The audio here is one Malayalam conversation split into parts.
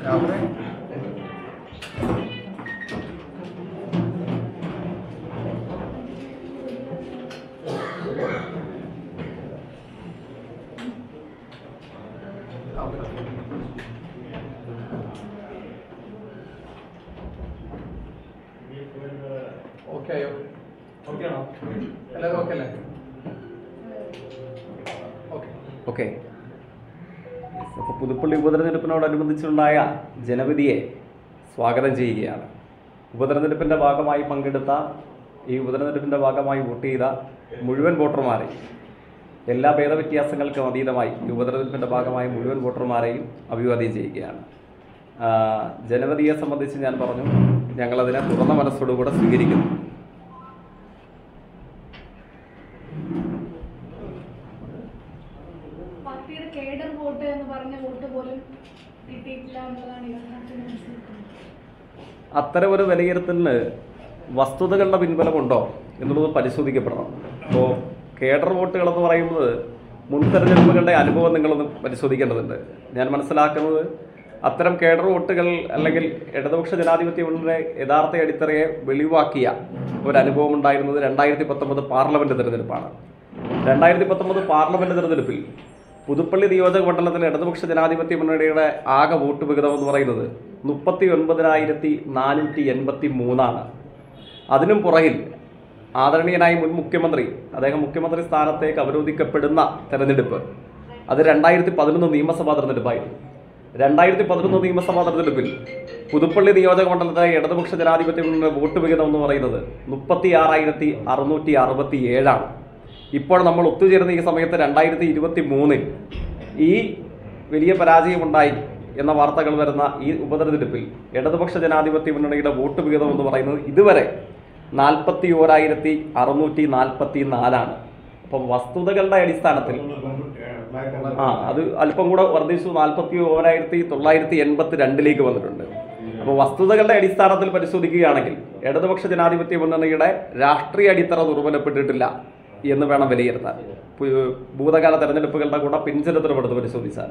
അവിടെ ഓക്കെ ആയോ എല്ലാവരും ഓക്കെ അല്ലേ ഓക്കെ ഓക്കെ അപ്പോൾ പുതുപ്പള്ളി ഉപതെരഞ്ഞെടുപ്പിനോടനുബന്ധിച്ചുണ്ടായ ജനവിധിയെ സ്വാഗതം ചെയ്യുകയാണ് ഉപതെരഞ്ഞെടുപ്പിൻ്റെ ഭാഗമായി പങ്കെടുത്ത ഈ ഉപതെരഞ്ഞെടുപ്പിൻ്റെ ഭാഗമായി വോട്ട് ചെയ്ത മുഴുവൻ വോട്ടർമാരെ എല്ലാ ഭേദവ്യത്യാസങ്ങൾക്കും അതീതമായി ഈ ഉപതെരഞ്ഞെടുപ്പിൻ്റെ ഭാഗമായി മുഴുവൻ വോട്ടർമാരെയും അഭിവാദ്യം ചെയ്യുകയാണ് ആ, ജനവിധിയെ സംബന്ധിച്ച് ഞാൻ പറഞ്ഞു ഞങ്ങളതിനെ തുറന്ന മനസ്സോടുകൂടെ സ്വീകരിക്കുന്നു പാർട്ടിയുടെ കേഡർ വോട്ട് എന്ന് പറഞ്ഞ വോട്ട് പോലും കിട്ടിയിട്ടില്ല എന്നുള്ളതാണ് യഥാർത്ഥത്തിൽ മനസ്സിലാക്കുന്നത് അത്തരം ഒരു വിലയിരുത്തലിന് വസ്തുതകളുടെ പിൻബലമുണ്ടോ എന്നുള്ളത് പരിശോധിക്കപ്പെടണം അപ്പോൾ കേഡർ വോട്ടുകൾ എന്ന് പറയുന്നത് മുൻ തെരഞ്ഞെടുപ്പുകളുടെ അനുഭവം നിങ്ങളൊന്ന് പരിശോധിക്കേണ്ടതുണ്ട് ഞാൻ മനസ്സിലാക്കുന്നത് അത്തരം കേഡർ വോട്ടുകൾ അല്ലെങ്കിൽ ഇടതുപക്ഷ ജനാധിപത്യ മുന്നണിയുടെ യഥാർത്ഥ അടിത്തറയെ വെളിവാക്കിയ ഒരു അനുഭവം ഉണ്ടായിരുന്നത് രണ്ടായിരത്തി പത്തൊമ്പത് പാർലമെൻറ്റ് തിരഞ്ഞെടുപ്പാണ് രണ്ടായിരത്തി പത്തൊമ്പത് പാർലമെൻറ്റ് തിരഞ്ഞെടുപ്പിൽ പുതുപ്പള്ളി നിയോജക മണ്ഡലത്തിലെ ഇടതുപക്ഷ ജനാധിപത്യ മുന്നണിയുടെ ആകെ വോട്ട് വിഹിതം എന്ന് പറയുന്നത് മുപ്പത്തി ഒൻപതിനായിരത്തി നാനൂറ്റി എൺപത്തി മൂന്നാണ് അതിനും പുറകിൽ ആദരണീയനായ മുൻ മുഖ്യമന്ത്രി അദ്ദേഹം മുഖ്യമന്ത്രി സ്ഥാനത്തേക്ക് അവരോധിക്കപ്പെടുന്ന തെരഞ്ഞെടുപ്പ് അത് രണ്ടായിരത്തി പതിനൊന്ന് നിയമസഭാ തെരഞ്ഞെടുപ്പായിരുന്നു രണ്ടായിരത്തി പതിനൊന്ന് നിയമസഭാ തെരഞ്ഞെടുപ്പിൽ പുതുപ്പള്ളി നിയോജക മണ്ഡലത്തിലെ ഇടതുപക്ഷ ജനാധിപത്യ മുന്നണിയുടെ വോട്ട് വിഹിതം എന്ന് പറയുന്നത് മുപ്പത്തി ആറായിരത്തി അറുന്നൂറ്റി അറുപത്തി ഏഴാണ് ഇപ്പോൾ നമ്മൾ ഒത്തുചേരുന്ന ഈ സമയത്ത് രണ്ടായിരത്തി ഇരുപത്തി മൂന്നിൽ ഈ വലിയ പരാജയമുണ്ടായി എന്ന വാർത്തകൾ വരുന്ന ഈ ഉപതെരഞ്ഞെടുപ്പിൽ ഇടതുപക്ഷ ജനാധിപത്യ മുന്നണിയുടെ വോട്ട് വിഹിതം എന്ന് പറയുന്നത് ഇതുവരെ നാൽപ്പത്തി ഓരായിരത്തി അറുന്നൂറ്റി നാൽപ്പത്തി നാലാണ് അപ്പം വസ്തുതകളുടെ അടിസ്ഥാനത്തിൽ ആ അത് അല്പം കൂടെ വർദ്ധിച്ചു നാൽപ്പത്തി ഓരായിരത്തി തൊള്ളായിരത്തി എൺപത്തി രണ്ടിലേക്ക് വന്നിട്ടുണ്ട് അപ്പോൾ വസ്തുതകളുടെ അടിസ്ഥാനത്തിൽ പരിശോധിക്കുകയാണെങ്കിൽ ഇടതുപക്ഷ ജനാധിപത്യ മുന്നണിയുടെ രാഷ്ട്രീയ അടിത്തറ ദുർബലപ്പെട്ടിട്ടില്ല എന്ന് വേണം വിലയിരുത്താൻ പു- ഭൂതകാല തെരഞ്ഞെടുപ്പുകളുടെ കൂടെ പിൻചരിത്രമെടുത്ത് പരിശോധിച്ചാൽ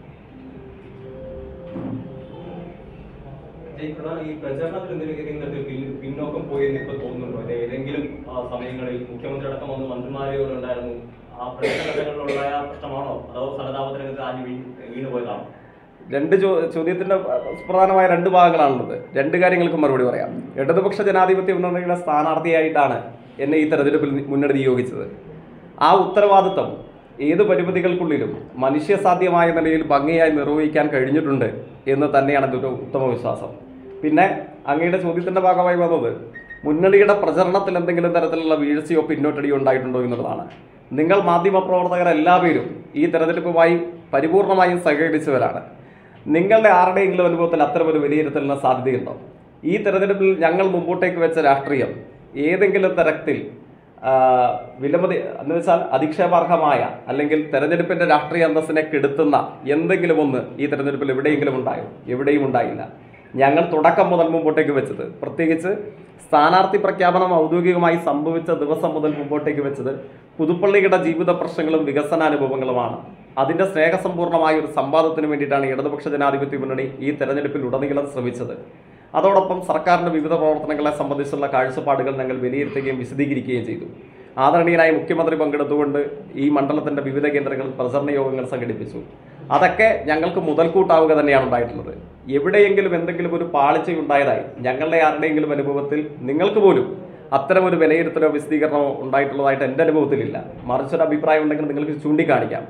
ജയിക്കുന്ന ഈ പ്രചരണത്തിൽ എന്തെങ്കിലും തരത്തിൽ പിൻ- പിന്നോക്കം പോയെന്ന് ഇപ്പൊ തോന്നുന്നുണ്ടോ അല്ലെ ഏതെങ്കിലും ആ, സമയങ്ങളിൽ മുഖ്യമന്ത്രി അടക്കം വന്ന് മന്ത്രിമാരെ ഉണ്ടായിരുന്നു ആ പ്രചരണങ്ങളിലുള്ള പ്രശ്നമാണോ അതോ സഹതാപത്തിനകത്ത് ആഞ്ഞു വീണ് വീണുപോയതാണോ രണ്ട് ചോ ചോദ്യത്തിന്റെ പ്രധാനമായ രണ്ട് ഭാഗങ്ങളാണുള്ളത് രണ്ട് കാര്യങ്ങൾക്ക് മറുപടി പറയാം ഇടതുപക്ഷ ജനാധിപത്യ മുന്നണിയുടെ സ്ഥാനാർത്ഥിയായിട്ടാണ് എന്നെ ഈ തെരഞ്ഞെടുപ്പിൽ മുന്നണി നിയോഗിച്ചത് ആ ഉത്തരവാദിത്വം ഏത് പരിമിതികൾക്കുള്ളിലും മനുഷ്യസാധ്യമായ നിലയിൽ ഭംഗിയായി നിർവഹിക്കാൻ കഴിഞ്ഞിട്ടുണ്ട് എന്ന് തന്നെയാണ് എൻ്റെ ഒരു ഉത്തമ വിശ്വാസം പിന്നെ അങ്ങയുടെ ചോദ്യത്തിന്റെ ഭാഗമായി വന്നത് മുന്നണിയുടെ പ്രചരണത്തിൽ എന്തെങ്കിലും തരത്തിലുള്ള വീഴ്ചയോ പിന്നോട്ടടിയോ ഉണ്ടായിട്ടുണ്ടോ എന്നുള്ളതാണ് നിങ്ങൾ മാധ്യമപ്രവർത്തകർ എല്ലാവരും ഈ തെരഞ്ഞെടുപ്പുമായി പരിപൂർണമായും സഹകരിച്ചവരാണ് നിങ്ങളുടെ ആരുടെയെങ്കിലും അനുഭവത്തിൽ അത്തരമൊരു വിലയിരുത്തലിന് സാധ്യതയുണ്ടോ ഈ തെരഞ്ഞെടുപ്പിൽ ഞങ്ങൾ മുമ്പോട്ടേക്ക് വെച്ച രാഷ്ട്രീയം ഏതെങ്കിലും തരത്തിൽ ആ, വിലമതി എന്ന് വെച്ചാൽ അധിക്ഷേപാർഹമായ അല്ലെങ്കിൽ തെരഞ്ഞെടുപ്പിന്റെ രാഷ്ട്രീയ അന്തസ്സിനെ കെടുത്തുന്ന എന്തെങ്കിലും ഒന്ന് ഈ തെരഞ്ഞെടുപ്പിൽ എവിടെയെങ്കിലും ഉണ്ടായോ എവിടെയും ഉണ്ടായില്ല ഞങ്ങൾ തുടക്കം മുതൽ മുമ്പോട്ടേക്ക് വെച്ചത് പ്രത്യേകിച്ച് സ്ഥാനാർത്ഥി പ്രഖ്യാപനം ഔദ്യോഗികമായി സംഭവിച്ച ദിവസം മുതൽ മുമ്പോട്ടേക്ക് വെച്ചത് പുതുപ്പള്ളിയുടെ ജീവിത പ്രശ്നങ്ങളും വികസനാനുഭവങ്ങളുമാണ് അതിന്റെ സ്നേഹസമ്പൂർണ്ണമായ ഒരു സംവാദത്തിന് വേണ്ടിയിട്ടാണ് ഇടതുപക്ഷ ജനാധിപത്യ മുന്നണി ഈ തെരഞ്ഞെടുപ്പിൽ ഉടനീളം ശ്രമിച്ചത് അതോടൊപ്പം സർക്കാരിന്റെ വിവിധ പ്രവർത്തനങ്ങളെ സംബന്ധിച്ചുള്ള കാഴ്ചപ്പാടുകൾ ഞങ്ങൾ വിലയിരുത്തുകയും വിശദീകരിക്കുകയും ചെയ്തു ആദരണീയനായ മുഖ്യമന്ത്രി പങ്കെടുത്തുകൊണ്ട് ഈ മണ്ഡലത്തിന്റെ വിവിധ കേന്ദ്രങ്ങളിൽ പ്രചരണ യോഗങ്ങൾ സംഘടിപ്പിച്ചു അതൊക്കെ ഞങ്ങൾക്ക് മുതൽക്കൂട്ടാവുക തന്നെയാണ് ഉണ്ടായിട്ടുള്ളത് എവിടെയെങ്കിലും എന്തെങ്കിലും ഒരു പാളിച്ചയുണ്ടായതായി ഞങ്ങളുടെ ആരുടെയെങ്കിലും അനുഭവത്തിൽ നിങ്ങൾക്ക് പോലും അത്തരം ഒരു വിലയിരുത്തലോ വിശദീകരണമോ ഉണ്ടായിട്ടുള്ളതായിട്ട് എൻ്റെ അനുഭവത്തിലില്ല മറിച്ചൊരു അഭിപ്രായം ഉണ്ടെങ്കിൽ നിങ്ങൾക്ക് ചൂണ്ടിക്കാണിക്കാം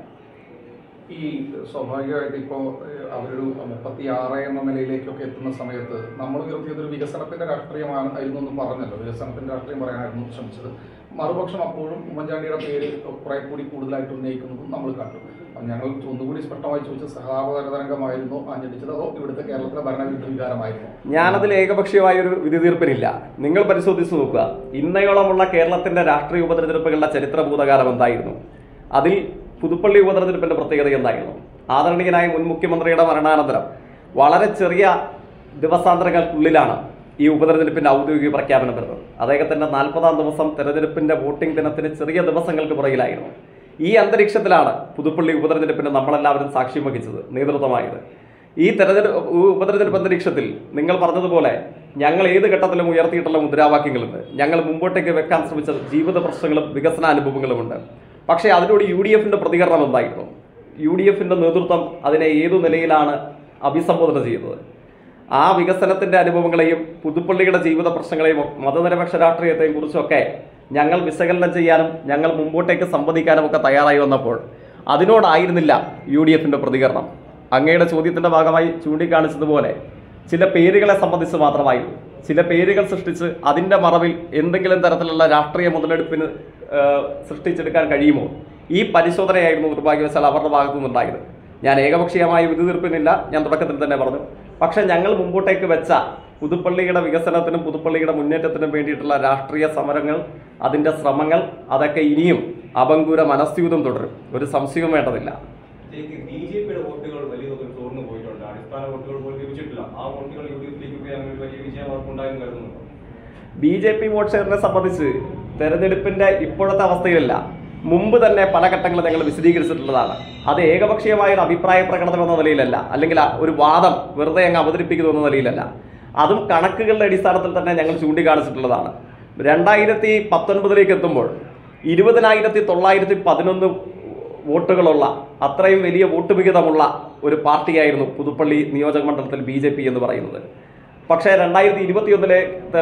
ഈ സ്വാഭാവികമായിട്ട് ഇപ്പോൾ അവരൊരു മുപ്പത്തി ആറ് എന്ന നിലയിലേക്കൊക്കെ എത്തുന്ന സമയത്ത് നമ്മൾ ഉയർത്തിയത് ഒരു വികസനത്തിന്റെ രാഷ്ട്രീയമാണ് ആയിരുന്നു എന്ന് പറഞ്ഞല്ലോ വികസനത്തിന്റെ രാഷ്ട്രീയം പറയാനായിരുന്നു ശ്രമിച്ചത് മറുപക്ഷം അപ്പോഴും ഉമ്മൻചാണ്ടിയുടെ പേര് കുറെ കൂടി കൂടുതലായിട്ട് ഉന്നയിക്കുന്നതും നമ്മൾ കണ്ടു അപ്പം ഞങ്ങൾ ഒന്നുകൂടി സ്പഷ്ടമായി ചോദിച്ച സഹാപതരംഗമായിരുന്നു ആഞ്ഞടിച്ചത് അതോ ഇവിടുത്തെ കേരളത്തിലെ ഭരണവിരുദ്ധ വികാരമായിരുന്നു ഞാനതിൽ ഏകപക്ഷീയമായ ഒരു വിധി തീർപ്പിനില്ല നിങ്ങൾ പരിശോധിച്ച് നോക്കുക ഇന്നയോളമുള്ള കേരളത്തിന്റെ രാഷ്ട്രീയ ഉപതെരഞ്ഞെടുപ്പുകളുടെ ചരിത്ര ഭൂതകാലം എന്തായിരുന്നു അതിൽ പുതുപ്പള്ളി ഉപതെരഞ്ഞെടുപ്പിന്റെ പ്രത്യേകത എന്തായിരുന്നു ആദരണീയനായ മുൻ മുഖ്യമന്ത്രിയുടെ മരണാനന്തരം വളരെ ചെറിയ ദിവസാന്തരങ്ങൾക്കുള്ളിലാണ് ഈ ഉപതെരഞ്ഞെടുപ്പിന്റെ ഔദ്യോഗിക പ്രഖ്യാപനം വരുന്നത് അദ്ദേഹത്തിന്റെ നാൽപ്പതാം ദിവസം തെരഞ്ഞെടുപ്പിന്റെ വോട്ടിംഗ് ദിനത്തിന് ചെറിയ ദിവസങ്ങൾക്ക് പുറകിലായിരുന്നു ഈ അന്തരീക്ഷത്തിലാണ് പുതുപ്പള്ളി ഉപതെരഞ്ഞെടുപ്പിന് നമ്മളെല്ലാവരും സാക്ഷ്യം വഹിച്ചത് നേതൃത്വമായത് ഈ തെരഞ്ഞെടുപ്പ് ഉപതെരഞ്ഞെടുപ്പ് അന്തരീക്ഷത്തിൽ നിങ്ങൾ പറഞ്ഞതുപോലെ ഞങ്ങൾ ഏത് ഘട്ടത്തിലും ഉയർത്തിയിട്ടുള്ള മുദ്രാവാക്യങ്ങളുണ്ട് ഞങ്ങൾ മുമ്പോട്ടേക്ക് വെക്കാൻ ശ്രമിച്ച ജീവിത പ്രശ്നങ്ങളും വികസന അനുഭവങ്ങളുമുണ്ട് പക്ഷേ അതിലൂടെ യു ഡി എഫിന്റെ പ്രതികരണം എന്തായിരുന്നു യു ഡി എഫിന്റെ നേതൃത്വം അതിനെ ഏതു നിലയിലാണ് അഭിസംബോധന ചെയ്യുന്നത് ആ വികസനത്തിന്റെ അനുഭവങ്ങളെയും പുതുപ്പള്ളിയുടെ ജീവിത പ്രശ്നങ്ങളെയും മതനിരപേക്ഷ രാഷ്ട്രീയത്തെയും കുറിച്ചൊക്കെ ഞങ്ങൾ വിശകലനം ചെയ്യാനും ഞങ്ങൾ മുമ്പോട്ടേക്ക് സംവദിക്കാനും ഒക്കെ തയ്യാറായി വന്നപ്പോൾ അതിനോടായിരുന്നില്ല യു ഡി എഫിന്റെ പ്രതികരണം അങ്ങയുടെ ചോദ്യത്തിന്റെ ഭാഗമായി ചൂണ്ടിക്കാണിച്ചതുപോലെ ചില പേരുകളെ സംബന്ധിച്ച് മാത്രമായിരുന്നു ചില പേരുകൾ സൃഷ്ടിച്ച് അതിന്റെ മറവിൽ എന്തെങ്കിലും തരത്തിലുള്ള രാഷ്ട്രീയ മുതലെടുപ്പിന് ഏഹ്, സൃഷ്ടിച്ചെടുക്കാൻ കഴിയുമോ ഈ പരിശോധനയായിരുന്നു നിർഭാഗ്യവശാൽ അവരുടെ ഭാഗത്തു നിന്നുണ്ടായത് ഞാൻ ഏകപക്ഷീയമായ വിധി തീർപ്പിനില്ല ഞാൻ തുടക്കത്തിൽ തന്നെ പറഞ്ഞു പക്ഷേ ഞങ്ങൾ മുമ്പോട്ടേക്ക് വെച്ച പുതുപ്പള്ളിയുടെ വികസനത്തിനും പുതുപ്പള്ളിയുടെ മുന്നേറ്റത്തിനും വേണ്ടിയിട്ടുള്ള രാഷ്ട്രീയ സമരങ്ങൾ അതിൻ്റെ ശ്രമങ്ങൾ അതൊക്കെ ഇനിയും അപങ്കുര മനസ്യൂതം തുടരും ഒരു സംശയവും വേണ്ടതില്ല ബി ജെ പിയുടെ വോട്ടുകൾ വലിയ തോതിൽ ചോർന്നു പോയിട്ടുണ്ട് അടിസ്ഥാന വോട്ടുകൾ പോലും ലഭിച്ചിട്ടില്ല ആ വോട്ടുകൾ യു ഡി എഫിലേക്ക് പോയി അങ്ങനെ ഒരു വലിയ വിജയം അവർക്കുണ്ടായെന്ന് കരുതുന്നുണ്ടോ ബി ജെ പി വോട്ട് ഷെയറിനെ സംബന്ധിച്ച് തെരഞ്ഞെടുപ്പിന്റെ ഇപ്പോഴത്തെ അവസ്ഥയിലല്ല മുമ്പ് തന്നെ പല ഘട്ടങ്ങളും ഞങ്ങൾ വിശദീകരിച്ചിട്ടുള്ളതാണ് അത് ഏകപക്ഷീയമായ ഒരു അഭിപ്രായ പ്രകടനം എന്ന നിലയിലല്ല അല്ലെങ്കിൽ ആ ഒരു വാദം വെറുതെ അങ്ങ് അവതരിപ്പിക്കുന്നു എന്ന നിലയിലല്ല അതും കണക്കുകളുടെ അടിസ്ഥാനത്തിൽ തന്നെ ഞങ്ങൾ ചൂണ്ടിക്കാണിച്ചിട്ടുള്ളതാണ് രണ്ടായിരത്തി പത്തൊൻപതിലേക്ക് എത്തുമ്പോൾ ഇരുപതിനായിരത്തി തൊള്ളായിരത്തി പതിനൊന്ന് വോട്ടുകളുള്ള അത്രയും വലിയ വോട്ട് വിഹിതമുള്ള ഒരു പാർട്ടിയായിരുന്നു പുതുപ്പള്ളി നിയോജക മണ്ഡലത്തിൽ ബി ജെ പി എന്ന് പറയുന്നത് പക്ഷേ രണ്ടായിരത്തി ഇരുപത്തിയൊന്നിലെ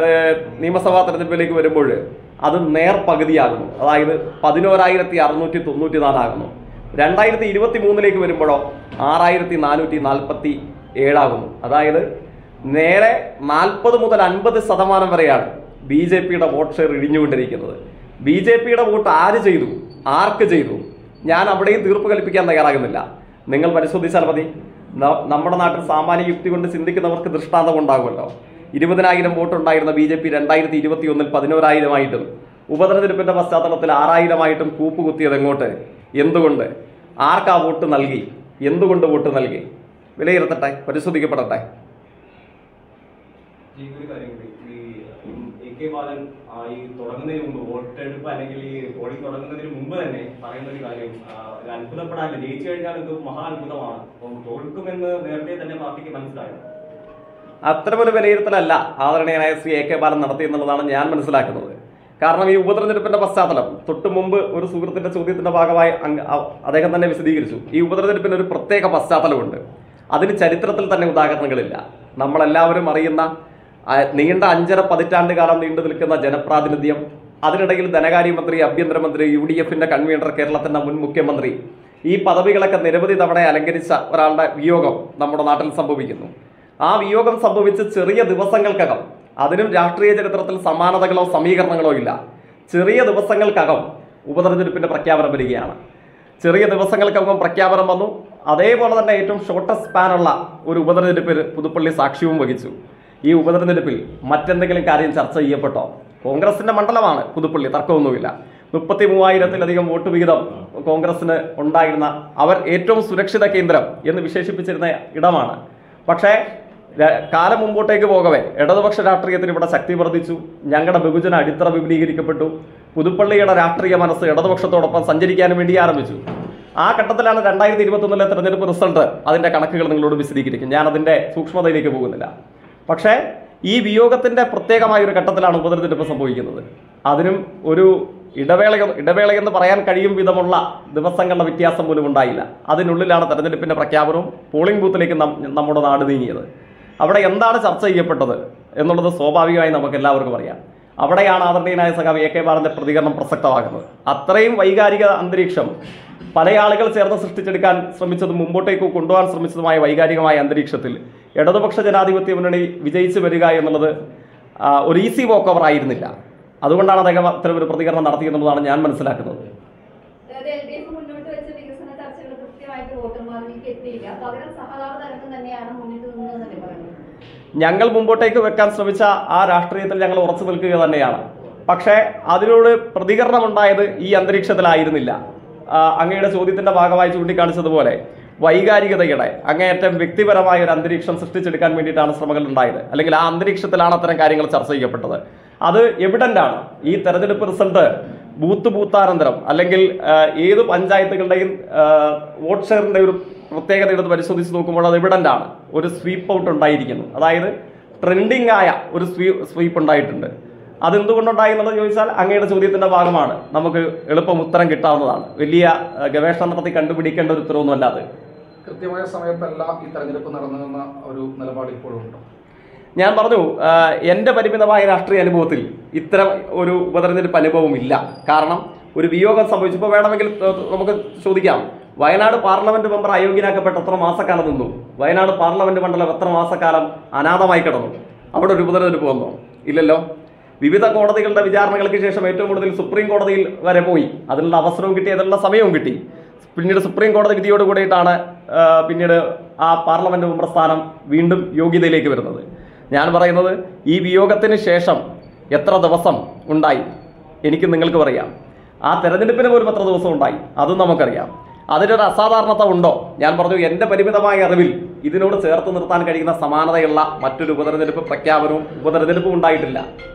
നിയമസഭാ തെരഞ്ഞെടുപ്പിലേക്ക് വരുമ്പോൾ അത് നേർ പകുതിയാകുന്നു അതായത് പതിനോരായിരത്തി അറുന്നൂറ്റി തൊണ്ണൂറ്റി നാലാകുന്നു രണ്ടായിരത്തി ഇരുപത്തി മൂന്നിലേക്ക് വരുമ്പോഴോ ആറായിരത്തി നാനൂറ്റി നാൽപ്പത്തി ഏഴാകുന്നു അതായത് നേരെ നാൽപ്പത് മുതൽ അൻപത് ശതമാനം വരെയാണ് ബി ജെ പിയുടെ വോട്ട് ഷെയർ ഇടിഞ്ഞുകൊണ്ടിരിക്കുന്നത് ബി ജെ പിയുടെ വോട്ട് ആര് ചെയ്തു ആർക്ക് ചെയ്തു ഞാൻ അവിടെയും തീർപ്പ് കൽപ്പിക്കാൻ തയ്യാറാകുന്നില്ല നിങ്ങൾ പരിശോധിച്ചാൽ മതി ന- നമ്മുടെ നാട്ടിൽ സാമാന്യ യുക്തി കൊണ്ട് ചിന്തിക്കുന്നവർക്ക് ദൃഷ്ടാന്തം ഉണ്ടാകുമല്ലോ ഇരുപതിനായിരം വോട്ടുണ്ടായിരുന്ന ബി ജെ പി രണ്ടായിരത്തി ഇരുപത്തി ഒന്നിൽ പതിനോരായിരമായിട്ടും ഉപതെരഞ്ഞെടുപ്പിന്റെ പശ്ചാത്തലത്തിൽ ആറായിരമായിട്ടും കൂപ്പുകുത്തിയത് എങ്ങോട്ട് എന്തുകൊണ്ട് ആർക്കാ വോട്ട് നൽകി എന്തുകൊണ്ട് വോട്ട് നൽകി വിലയിരുത്തട്ടെ പരിശോധിക്കപ്പെടട്ടെ ഈ ഒരു കാര്യം കൂടി ഈ എ കെ ബാലൻ ആ, ഈ തുടങ്ങുന്നതിന് മുമ്പ് വോട്ടെടുപ്പ് അല്ലെങ്കിൽ ഈ പോളിംഗ് തുടങ്ങുന്നതിന് മുമ്പ് തന്നെ പറയുന്ന ഒരു കാര്യം ആ, ഒരു അത്ഭുതപ്പെടാനില്ല ജയിച്ചു കഴിഞ്ഞാൽ ഇത് മഹാ അത്ഭുതമാണ് അപ്പം തോൽക്കുമെന്ന് നേരത്തെ തന്നെ പാർട്ടിക്ക് മനസ്സിലായത് അത്തരമൊരു വിലയിരുത്തലല്ല ആദരണീയനായ ശ്രീ എ കെ ബാലൻ നടത്തി എന്നുള്ളതാണ് ഞാൻ മനസ്സിലാക്കുന്നത് കാരണം ഈ ഉപതെരഞ്ഞെടുപ്പിന്റെ പശ്ചാത്തലം തൊട്ട് മുമ്പ് ഒരു സുഹൃത്തിന്റെ ചോദ്യത്തിന്റെ ഭാഗമായി അങ്ങ് അ- അദ്ദേഹം തന്നെ വിശദീകരിച്ചു ഈ ഉപതെരഞ്ഞെടുപ്പിന് ഒരു പ്രത്യേക പശ്ചാത്തലമുണ്ട് അതിന് ചരിത്രത്തിൽ തന്നെ ഉദാഹരണങ്ങളില്ല നമ്മളെല്ലാവരും അറിയുന്ന ആ, നീണ്ട അഞ്ചര പതിറ്റാണ്ട് കാലം നീണ്ടു നിൽക്കുന്ന ജനപ്രാതിനിധ്യം അതിനിടയിൽ ധനകാര്യമന്ത്രി ആഭ്യന്തരമന്ത്രി യു ഡി എഫിന്റെ കൺവീനർ കേരളത്തിന്റെ മുൻ മുഖ്യമന്ത്രി ഈ പദവികളൊക്കെ നിരവധി തവണ അലങ്കരിച്ച ഒരാളുടെ വിയോഗം നമ്മുടെ നാട്ടിൽ സംഭവിക്കുന്നു ആ വിയോഗം സംഭവിച്ച് ചെറിയ ദിവസങ്ങൾക്കകം അതിനും രാഷ്ട്രീയ ചരിത്രത്തിൽ സമാനതകളോ സമീകരണങ്ങളോ ഇല്ല ചെറിയ ദിവസങ്ങൾക്കകം ഉപതെരഞ്ഞെടുപ്പിന്റെ പ്രഖ്യാപനം വരികയാണ് ചെറിയ ദിവസങ്ങൾക്കകം പ്രഖ്യാപനം വന്നു അതേപോലെ തന്നെ ഏറ്റവും ഷോർട്ടസ്റ്റ് സ്പാനുള്ള ഒരു ഉപതെരഞ്ഞെടുപ്പിന് പുതുപ്പള്ളി സാക്ഷ്യവും വഹിച്ചു ഈ ഉപതെരഞ്ഞെടുപ്പിൽ മറ്റെന്തെങ്കിലും കാര്യം ചർച്ച ചെയ്യപ്പെട്ടോ കോൺഗ്രസിന്റെ മണ്ഡലമാണ് പുതുപ്പള്ളി തർക്കമൊന്നുമില്ല മുപ്പത്തി മൂവായിരത്തിലധികം വോട്ട് വിഹിതം കോൺഗ്രസിന് ഉണ്ടായിരുന്ന അവർ ഏറ്റവും സുരക്ഷിത കേന്ദ്രം എന്ന് വിശേഷിപ്പിച്ചിരുന്ന ഇടമാണ് പക്ഷേ ര- കാലം മുമ്പോട്ടേക്ക് പോകവേ ഇടതുപക്ഷ രാഷ്ട്രീയത്തിന് ഇവിടെ ശക്തി വർദ്ധിച്ചു ഞങ്ങളുടെ ബഹുജന അടിത്തറ വിപുലീകരിക്കപ്പെട്ടു പുതുപ്പള്ളിയുടെ രാഷ്ട്രീയ മനസ്സ് ഇടതുപക്ഷത്തോടൊപ്പം സഞ്ചരിക്കാനും വേണ്ടി ആരംഭിച്ചു ആ ഘട്ടത്തിലാണ് രണ്ടായിരത്തി ഇരുപത്തൊന്നിലെ തെരഞ്ഞെടുപ്പ് റിസൾട്ട് അതിന്റെ കണക്കുകൾ നിങ്ങളോട് വിശദീകരിക്കും ഞാൻ അതിന്റെ സൂക്ഷ്മതയിലേക്ക് പോകുന്നില്ല പക്ഷേ ഈ വിയോഗത്തിന്റെ പ്രത്യേകമായ ഒരു ഘട്ടത്തിലാണ് ഉപതെരഞ്ഞെടുപ്പ് സംഭവിക്കുന്നത് അതിനും ഒരു ഇടവേള ഇടവേള എന്ന് പറയാൻ കഴിയും വിധമുള്ള ദിവസങ്ങളുടെ വ്യത്യാസം പോലും ഉണ്ടായില്ല അതിനുള്ളിലാണ് തെരഞ്ഞെടുപ്പിന്റെ പ്രഖ്യാപനവും പോളിംഗ് ബൂത്തിലേക്ക് നം- നമ്മുടെ നാട് നീങ്ങിയത് അവിടെ എന്താണ് ചർച്ച ചെയ്യപ്പെട്ടത് എന്നുള്ളത് സ്വാഭാവികമായി നമുക്ക് എല്ലാവർക്കും അറിയാം അവിടെയാണ് ആദരണീയനായ സഖാവ് എ കെ ബാലന്റെ പ്രതികരണം പ്രസക്തമാകുന്നത് അത്രയും വൈകാരിക അന്തരീക്ഷം പല ആളുകൾ ചേർന്ന് സൃഷ്ടിച്ചെടുക്കാൻ ശ്രമിച്ചതും മുമ്പോട്ടേക്ക് കൊണ്ടുപോകാൻ ശ്രമിച്ചതുമായ വൈകാരികമായ അന്തരീക്ഷത്തിൽ ഇടതുപക്ഷ ജനാധിപത്യ മുന്നണി വിജയിച്ചു വരിക എന്നുള്ളത് ആ, ഒരു ഈസി വോക്ക് ഓവർ ആയിരുന്നില്ല അതുകൊണ്ടാണ് അദ്ദേഹം അത്തരം ഒരു പ്രതികരണം നടത്തിയെന്നുള്ളതാണ് ഞാൻ മനസ്സിലാക്കുന്നത് അതായത് എൽ ഡി എഫ് മുന്നോട്ട് വെച്ച വികസന ചർച്ചകൾ കൃത്യമായിട്ട് വോട്ടർമാരിലേക്ക് എത്തിയില്ല പകരം സഹതാപ തരംഗം തന്നെയാണ് മുന്നിട്ട് നിന്നതെന്നല്ലേ പറയുന്നത് ഞങ്ങൾ മുമ്പോട്ടേക്ക് വെക്കാൻ ശ്രമിച്ച ആ രാഷ്ട്രീയത്തിൽ ഞങ്ങൾ ഉറച്ചു നിൽക്കുക തന്നെയാണ് പക്ഷേ അതിനോട് പ്രതികരണമുണ്ടായത് ഈ അന്തരീക്ഷത്തിലായിരുന്നില്ല ആ, അങ്ങയുടെ ചോദ്യത്തിന്റെ ഭാഗമായി ചൂണ്ടിക്കാണിച്ചതുപോലെ വൈകാരികതയുടെ അങ്ങേയറ്റം വ്യക്തിപരമായ ഒരു അന്തരീക്ഷം സൃഷ്ടിച്ചെടുക്കാൻ വേണ്ടിയിട്ടാണ് ശ്രമങ്ങൾ ഉണ്ടായത് അല്ലെങ്കിൽ ആ അന്തരീക്ഷത്തിലാണ് അത്തരം കാര്യങ്ങൾ ചർച്ച ചെയ്യപ്പെട്ടത് അത് എവിഡന്റ് ആണ് ഈ തെരഞ്ഞെടുപ്പ് റിസൾട്ട് ബൂത്ത് ബൂത്താനന്തരം അല്ലെങ്കിൽ ആ, ഏത് പഞ്ചായത്തുകളുടെയും ആ, വോട്ട് ഷെയറിന്റെ ഒരു പ്രത്യേകത എടുത്ത് പരിശോധിച്ച് നോക്കുമ്പോൾ അത് എവിഡന്റ് ആണ് ഒരു സ്വീപ്പ് ഔട്ട് ഉണ്ടായിരിക്കുന്നു അതായത് ട്രെൻഡിങ് ആയ ഒരു സ്വീ സ്വീപ്പ് ഉണ്ടായിട്ടുണ്ട് അതെന്തുകൊണ്ടുണ്ടായി എന്നുള്ളത് ചോദിച്ചാൽ അങ്ങയുടെ ചോദ്യത്തിന്റെ ഭാഗമാണ് നമുക്ക് എളുപ്പം ഉത്തരം കിട്ടാവുന്നതാണ് വലിയ ആ, ഗവേഷണം നടത്തി കണ്ടുപിടിക്കേണ്ട ഒരു ഉത്തരവൊന്നും അല്ലാതെ കൃത്യമായ സമയത്തല്ല ഈ തെരഞ്ഞെടുപ്പ് നടന്നതെന്ന ഒരു നിലപാട് ഇപ്പോഴും ഉണ്ടോ ഞാൻ പറഞ്ഞു ആ, എൻ്റെ പരിമിതമായ രാഷ്ട്രീയ അനുഭവത്തിൽ ഇത്തരം ഒരു ഉപതെരഞ്ഞെടുപ്പ് അനുഭവം ഇല്ല കാരണം ഒരു വിയോഗം സംഭവിച്ചപ്പോൾ വേണമെങ്കിൽ ഏ, നമുക്ക് ചോദിക്കാം വയനാട് പാർലമെന്റ് മെമ്പർ അയോഗ്യനാക്കപ്പെട്ട എത്ര മാസക്കാലം നിന്നു വയനാട് പാർലമെന്റ് മണ്ഡലം എത്ര മാസക്കാലം അനാഥമായി കിടന്നു അവിടെ ഒരു ഉപതെരഞ്ഞെടുപ്പ് വന്നോ ഇല്ലല്ലോ വിവിധ കോടതികളുടെ വിചാരണകൾക്ക് ശേഷം ഏറ്റവും കൂടുതൽ സുപ്രീം കോടതിയിൽ വരെ പോയി അതിനുള്ള അവസരവും കിട്ടി അതിനുള്ള സമയവും കിട്ടി പിന്നീട് സുപ്രീം കോടതി വിധിയോട് കൂടിയിട്ടാണ് ആ, പിന്നീട് ആ പാർലമെന്റ് മെമ്പർ സ്ഥാനം വീണ്ടും യോഗ്യതയിലേക്ക് വരുന്നത് ഞാൻ പറയുന്നത് ഈ വിയോഗത്തിന് ശേഷം എത്ര ദിവസം ഉണ്ടായി എനിക്ക് നിങ്ങൾക്ക് പറയാം ആ തെരഞ്ഞെടുപ്പിന് പോലും എത്ര ദിവസം ഉണ്ടായി അതും നമുക്കറിയാം അതിനൊരു അസാധാരണത ഉണ്ടോ ഞാൻ പറഞ്ഞു എൻ്റെ പരിമിതമായ അറിവിൽ ഇതിനോട് ചേർത്ത് നിർത്താൻ കഴിയുന്ന സമാനതയുള്ള മറ്റൊരു ഉപതെരഞ്ഞെടുപ്പ് പ്രഖ്യാപനവും ഉപതെരഞ്ഞെടുപ്പും ഉണ്ടായിട്ടില്ല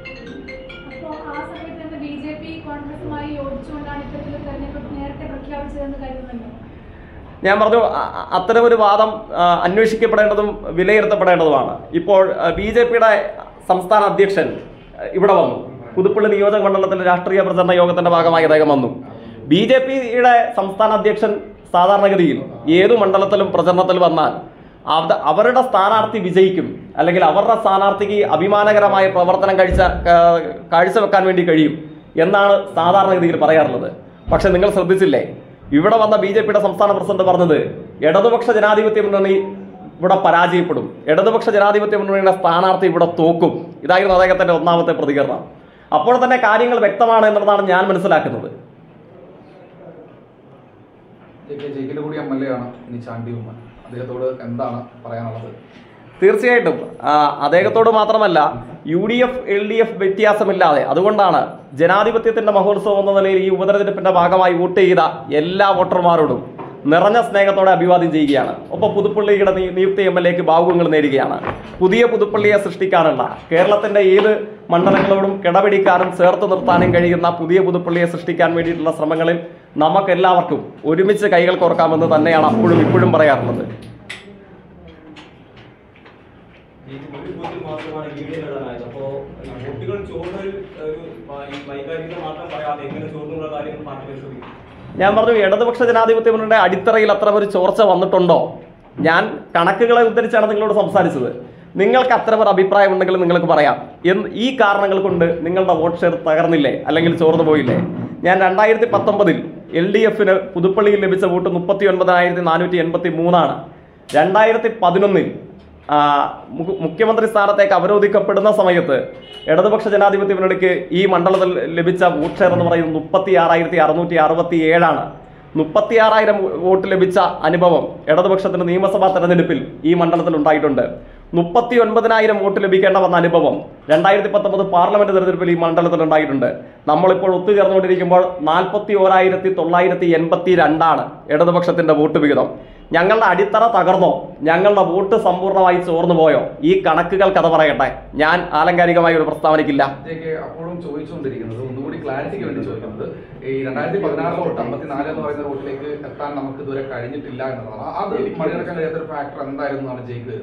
അപ്പോൾ ആ സമയത്ത് തന്നെ ബി ജെ പി കോൺഗ്രസുമായി യോജിച്ചുകൊണ്ടാണ് ഇത്തരത്തിലുള്ള തെരഞ്ഞെടുപ്പ് നേരത്തെ പ്രഖ്യാപിച്ചതെന്ന് കരുതുന്നുണ്ടോ ഞാൻ പറഞ്ഞു അ- അ- അത്തരമൊരു വാദം ആ, അന്വേഷിക്കപ്പെടേണ്ടതും വിലയിരുത്തപ്പെടേണ്ടതുമാണ് ഇപ്പോൾ ബി ജെ പിയുടെ സംസ്ഥാന അധ്യക്ഷൻ ആ, ഇവിടെ വന്നു പുതുപ്പള്ളി നിയോജക മണ്ഡലത്തിലെ രാഷ്ട്രീയ പ്രചരണ യോഗത്തിന്റെ ഭാഗമായി അദ്ദേഹം വന്നു ബി ജെ പിയുടെ സംസ്ഥാന അധ്യക്ഷൻ സാധാരണഗതിയിൽ ഏതു മണ്ഡലത്തിലും പ്രചരണത്തിൽ വന്നാൽ അവ- അവരുടെ സ്ഥാനാർത്ഥി വിജയിക്കും അല്ലെങ്കിൽ അവരുടെ സ്ഥാനാർത്ഥിക്ക് അഭിമാനകരമായ പ്രവർത്തനം കഴിച്ച കാ- കാഴ്ചവെക്കാൻ വേണ്ടി കഴിയും എന്നാണ് സാധാരണഗതിയിൽ പറയാറുള്ളത് പക്ഷെ നിങ്ങൾ ശ്രദ്ധിച്ചില്ലേ ഇവിടെ വന്ന ബി ജെ പിയുടെ സംസ്ഥാന പ്രസിഡന്റ് പറഞ്ഞത് ഇടതുപക്ഷ ജനാധിപത്യ മുന്നണി ഇവിടെ പരാജയപ്പെടും ഇടതുപക്ഷ ജനാധിപത്യ മുന്നണിയുടെ സ്ഥാനാർത്ഥി ഇവിടെ തോക്കും ഇതായിരുന്നു അദ്ദേഹത്തിന്റെ ഒന്നാമത്തെ പ്രതികരണം അപ്പോൾ തന്നെ കാര്യങ്ങൾ വ്യക്തമാണ് എന്നുള്ളതാണ് ഞാൻ മനസ്സിലാക്കുന്നത് ജെ കെ ജയിക്കിന്റെ കൂടി എം എൽ എ ആണ് ഇനി ചാണ്ടി ഉമ്മൻ അദ്ദേഹത്തോട് എന്താണ് പറയാനുള്ളത് തീർച്ചയായിട്ടും ആ, അദ്ദേഹത്തോട് മാത്രമല്ല U D F L D F വ്യത്യാസമില്ലാതെ അതുകൊണ്ടാണ് ജനാധിപത്യത്തിന്റെ മഹോത്സവം എന്ന നിലയിൽ ഈ ഉപതെരഞ്ഞെടുപ്പിന്റെ ഭാഗമായി വോട്ട് ചെയ്ത എല്ലാ വോട്ടർമാരോടും നിറഞ്ഞ സ്നേഹത്തോടെ അഭിവാദ്യം ചെയ്യുകയാണ് ഒപ്പം പുതുപ്പള്ളിയുടെ നിയ- നിയുക്ത എം എൽ എക്ക് ഭാവുകങ്ങൾ നേരുകയാണ് പുതിയ പുതുപ്പള്ളിയെ സൃഷ്ടിക്കാനുള്ള കേരളത്തിന്റെ ഏത് മണ്ഡലങ്ങളോടും കിടപിടിക്കാനും ചേർത്ത് നിർത്താനും കഴിയുന്ന പുതിയ പുതുപ്പള്ളിയെ സൃഷ്ടിക്കാൻ വേണ്ടിയിട്ടുള്ള ശ്രമങ്ങളിൽ നമുക്കെല്ലാവർക്കും ഒരുമിച്ച് കൈകൾ കോർക്കാമെന്ന് തന്നെയാണ് അപ്പോഴും ഇപ്പോഴും പറയാറുള്ളത് ഈ ഒരു ബൂത്തിൽ മാത്രമാണ് ലീഡ് നേടാനായത് അപ്പോ വോട്ടുകൾ ചോർന്നൊരു ഒരു വൈ- വൈകാരികത മാത്രം പറയാതെ എങ്ങനെ ചോർന്നുള്ള കാര്യങ്ങൾ പാർട്ടി പരിശോധിക്കും ഞാൻ പറഞ്ഞു ഇടതുപക്ഷ ജനാധിപത്യ മുന്നണിയുടെ അടിത്തറയിൽ അത്തരം ഒരു ചോർച്ച വന്നിട്ടുണ്ടോ ഞാൻ കണക്കുകളെ ഉദ്ധരിച്ചാണ് നിങ്ങളോട് സംസാരിച്ചത് നിങ്ങൾക്ക് അത്തരം ഒരു അഭിപ്രായം ഉണ്ടെങ്കിൽ നിങ്ങൾക്ക് പറയാം എന്ന് ഈ കാരണങ്ങൾ കൊണ്ട് നിങ്ങളുടെ വോട്ട് ഷെയർ തകർന്നില്ലേ അല്ലെങ്കിൽ ചോർന്നു പോയില്ലേ ഞാൻ രണ്ടായിരത്തി പത്തൊമ്പതിൽ എൽ ഡി എഫിന് പുതുപ്പള്ളിയിൽ ലഭിച്ച വോട്ട് മുപ്പത്തി ഒൻപതിനായിരത്തി നാനൂറ്റി എൺപത്തി മൂന്നാണ് രണ്ടായിരത്തി പതിനൊന്നിൽ ആ, മു- മുഖ്യമന്ത്രി സ്ഥാനത്തേക്ക് അവരോധിക്കപ്പെടുന്ന സമയത്ത് ഇടതുപക്ഷ ജനാധിപത്യ മുന്നണിക്ക് ഈ മണ്ഡലത്തിൽ ലഭിച്ച വോട്ട് ഷെയർ എന്ന് പറയുന്നത് മുപ്പത്തി ആറായിരത്തി അറുന്നൂറ്റി അറുപത്തി ഏഴാണ് മുപ്പത്തി ആറായിരം വോട്ട് ലഭിച്ച അനുഭവം ഇടതുപക്ഷത്തിന് നിയമസഭാ തെരഞ്ഞെടുപ്പിൽ ഈ മണ്ഡലത്തിൽ ഉണ്ടായിട്ടുണ്ട് മുപ്പത്തി ഒൻപതിനായിരം വോട്ട് ലഭിക്കേണ്ട വന്ന അനുഭവം രണ്ടായിരത്തി പത്തൊമ്പത് പാർലമെന്റ് തെരഞ്ഞെടുപ്പിൽ ഈ മണ്ഡലത്തിൽ ഉണ്ടായിട്ടുണ്ട് നമ്മളിപ്പോൾ ഒത്തുചേർന്നുകൊണ്ടിരിക്കുമ്പോൾ നാൽപ്പത്തി ഓരായിരത്തി തൊള്ളായിരത്തി എൺപത്തി രണ്ടാണ് ഇടതുപക്ഷത്തിന്റെ വോട്ട് വിഹിതം ഞങ്ങളുടെ അടിത്തറ തകർന്നോ ഞങ്ങളുടെ വോട്ട് സമ്പൂർണ്ണമായി ചോർന്നു പോയോ ഈ കണക്കുകൾ കഥ പറയട്ടെ ഞാൻ ആലങ്കാരികമായ ഒരു പ്രസ്താവനയ്ക്കില്ല ജെ കെ അപ്പോഴും ചോദിച്ചുകൊണ്ടിരിക്കുന്നത് ഒന്നുകൂടി ക്ലാരിറ്റിക്ക് വേണ്ടി ചോദിക്കുന്നത് ഈ രണ്ടായിരത്തി പതിനാറിലെ വോട്ട് അമ്പത്തിനാല് എന്ന് പറയുന്ന വോട്ടിലേക്ക് എത്താൻ നമുക്ക് ഇതുവരെ കഴിഞ്ഞിട്ടില്ല എന്നതാണ് അത് മറികടക്കാൻ കഴിയാത്ത ഒരു ഫാക്ടർ എന്തായിരുന്നു എന്നാണ് ജയിക്ക്